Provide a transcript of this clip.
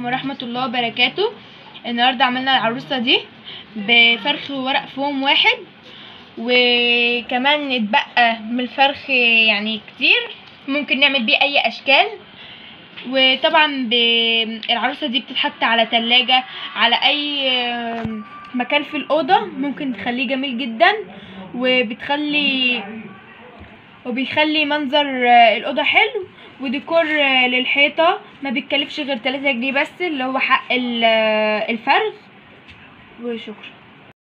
عليكم ورحمة الله وبركاته النهاردة عملنا العروسة دي بفرخ وورق فوم واحد وكمان اتبقى من الفرخ يعني كتير ممكن نعمل بيه اي اشكال وطبعا ب- العروسة دي بتتحط على تلاجة على اي مكان في الأوضة ممكن تخليه جميل جدا وبتخلي وبيخلي منظر آه، الأوضة حلو وديكور آه، للحيطة ما بيتكلفش غير 3 جنيه بس اللي هو حق ال- آه، الفرخ وشكرا